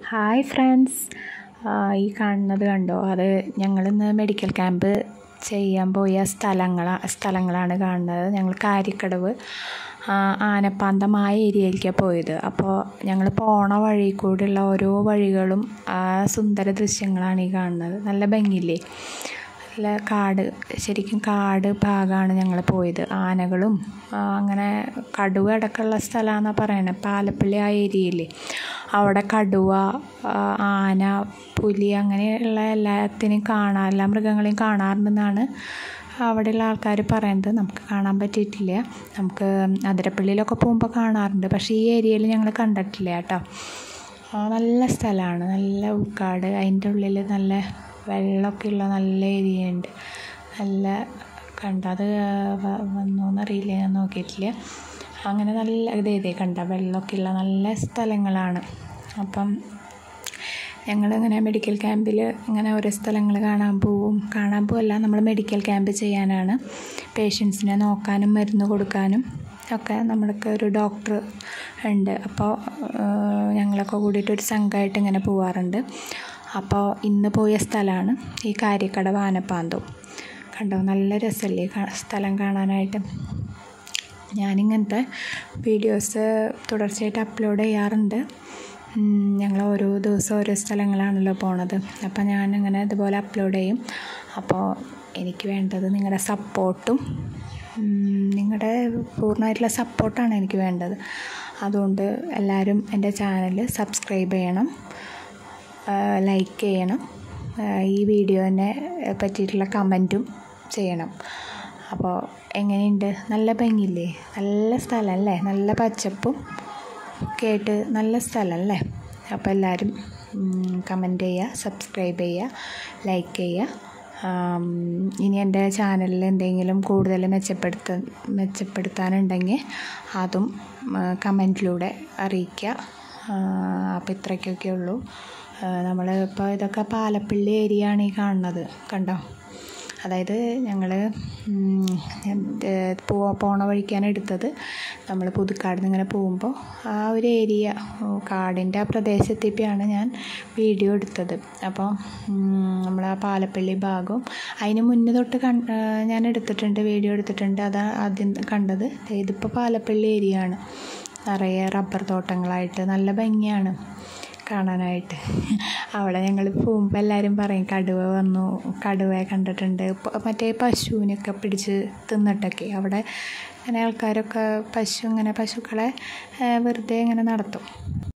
hi friends ഈ കാണുന്നത് കണ്ടോ അത് ഞങ്ങളിന്ന് മെഡിക്കൽ ക്യാമ്പ് ചെയ്യാൻ പോയ സ്ഥലങ്ങളാണ് സ്ഥലങ്ങളാണ് കാണുന്നത് ഞങ്ങൾ കാരിക്കടവ് ആനപ്പാന്തമായ ഏരിയയിലേക്കാണ് പോയത് അപ്പോൾ ഞങ്ങൾ പോണ വഴി കൂടെയുള്ള ഓരോ വഴികളും ആ സുന്ദര ദൃശ്യങ്ങളാണ് ഈ കാണുന്നത് നല്ല ഭംഗിയില്ലേ നല്ല കാട് ശരിക്കും കാട് ഭാഗമാണ് ഞങ്ങൾ പോയത് ആനകളും അങ്ങനെ കടുവ അടക്കമുള്ള സ്ഥലമാണെന്നാണ് പറയുന്നത് പാലപ്പള്ളി ആ ഏരിയയില്ലേ അവിടെ കടുവ ആന പുലി അങ്ങനെയുള്ള എല്ലാത്തിനെയും കാണാൻ എല്ലാ മൃഗങ്ങളെയും കാണാറുണ്ടെന്നാണ് അവിടെയുള്ള ആൾക്കാർ പറയുന്നത് നമുക്ക് കാണാൻ പറ്റിയിട്ടില്ല നമുക്ക് അതിരപ്പള്ളിയിലൊക്കെ പോകുമ്പോൾ കാണാറുണ്ട് പക്ഷേ ഈ ഏരിയയിൽ ഞങ്ങൾ കണ്ടിട്ടില്ല കേട്ടോ നല്ല സ്ഥലമാണ് നല്ല ഉൾക്കാട് അതിൻ്റെ ഉള്ളിൽ നല്ല വെള്ളമൊക്കെ ഉള്ള നല്ല ഏരിയ ഉണ്ട് നല്ല കണ്ട അത് വന്നോന്നറിയില്ല ഞാൻ നോക്കിയിട്ടില്ല അങ്ങനെ നല്ല ഇതേ ഇതേ കണ്ട വെള്ളമൊക്കെ ഉള്ള നല്ല സ്ഥലങ്ങളാണ് അപ്പം ഞങ്ങളിങ്ങനെ മെഡിക്കൽ ക്യാമ്പിൽ ഇങ്ങനെ ഓരോ സ്ഥലങ്ങൾ കാണാൻ പോവും കാണാൻ പോവല്ല നമ്മൾ മെഡിക്കൽ ക്യാമ്പ് ചെയ്യാനാണ് പേഷ്യൻസിനെ നോക്കാനും മരുന്ന് കൊടുക്കാനും ഒക്കെ നമ്മൾക്ക് ഒരു ഡോക്ടർ ഉണ്ട് അപ്പോൾ ഞങ്ങളൊക്കെ കൂടിയിട്ട് ഒരു സംഘമായിട്ട് ഇങ്ങനെ പോവാറുണ്ട് അപ്പോൾ ഇന്ന് പോയ സ്ഥലമാണ് ഈ കാരിക്കടവ് ആനപ്പാന്തം കണ്ടോ നല്ല രസമല്ലേ സ്ഥലം കാണാനായിട്ട് ഞാനിങ്ങനത്തെ വീഡിയോസ് തുടർച്ചയായിട്ട് അപ്ലോഡ് ചെയ്യാറുണ്ട് ഞങ്ങൾ ഓരോ ദിവസം ഓരോ സ്ഥലങ്ങളാണല്ലോ പോണത് അപ്പോൾ ഞാനിങ്ങനെ ഇതുപോലെ അപ്ലോഡ് ചെയ്യും അപ്പോൾ എനിക്ക് വേണ്ടത് നിങ്ങളുടെ സപ്പോർട്ടും നിങ്ങളുടെ പൂർണ്ണമായിട്ടുള്ള സപ്പോർട്ടാണ് എനിക്ക് വേണ്ടത് അതുകൊണ്ട് എല്ലാവരും എൻ്റെ ചാനൽ സബ്സ്ക്രൈബ് ചെയ്യണം ലൈക്ക് ചെയ്യണം ഈ വീഡിയോനെ പറ്റിയിട്ടുള്ള കമൻറ്റും ചെയ്യണം അപ്പോൾ എങ്ങനെയുണ്ട് നല്ല ഭംഗിയില്ലേ നല്ല സ്ഥലമല്ലേ നല്ല പച്ചപ്പും ഒക്കെ ആയിട്ട് നല്ല സ്ഥലമല്ലേ അപ്പോൾ എല്ലാവരും കമൻറ്റ് ചെയ്യുക സബ്സ്ക്രൈബ് ചെയ്യുക ലൈക്ക് ചെയ്യുക ഇനി എൻ്റെ ചാനലിൽ എന്തെങ്കിലും കൂടുതൽ മെച്ചപ്പെടുത്ത മെച്ചപ്പെടുത്താനുണ്ടെങ്കിൽ അതും കമൻറ്റിലൂടെ അറിയിക്കുക അപ്പോൾ ഇത്രയ്ക്കൊക്കെ ഉള്ളൂ നമ്മൾ ഇപ്പോൾ ഇതൊക്കെ പാലപ്പള്ളി ഏരിയ ആണ് ഈ കാണുന്നത് കണ്ടോ അതായത് ഞങ്ങൾ പോണ വഴിക്കാണ് എടുത്തത് നമ്മൾ പുതുക്കാട് നിന്ന് ഇങ്ങനെ പോകുമ്പോൾ ആ ഒരു ഏരിയ കാടിൻ്റെ ആ പ്രദേശത്തെത്തിയാണ് ഞാൻ വീഡിയോ എടുത്തത് അപ്പോൾ നമ്മൾ ആ പാലപ്പള്ളി ഭാഗവും അതിന് മുന്നേ തൊട്ട് ഞാൻ എടുത്തിട്ടുണ്ട് വീഡിയോ എടുത്തിട്ടുണ്ട് അതാണ് ആദ്യം കണ്ടത് ഇതിപ്പോൾ പാലപ്പള്ളി ഏരിയ ആണ് നിറയെ റബ്ബർ തോട്ടങ്ങളായിട്ട് നല്ല ഭംഗിയാണ് കാണാനായിട്ട് അവിടെ ഞങ്ങൾ പോകുമ്പോൾ എല്ലാവരും പറയും കടുവ വന്നു കടുവയെ കണ്ടിട്ടുണ്ട് മറ്റേ പശുവിനൊക്കെ പിടിച്ച് തിന്നിട്ടൊക്കെ അവിടെ അങ്ങനെ ആൾക്കാരൊക്കെ പശു ഇങ്ങനെ പശുക്കളെ വെറുതെ ഇങ്ങനെ നടത്തും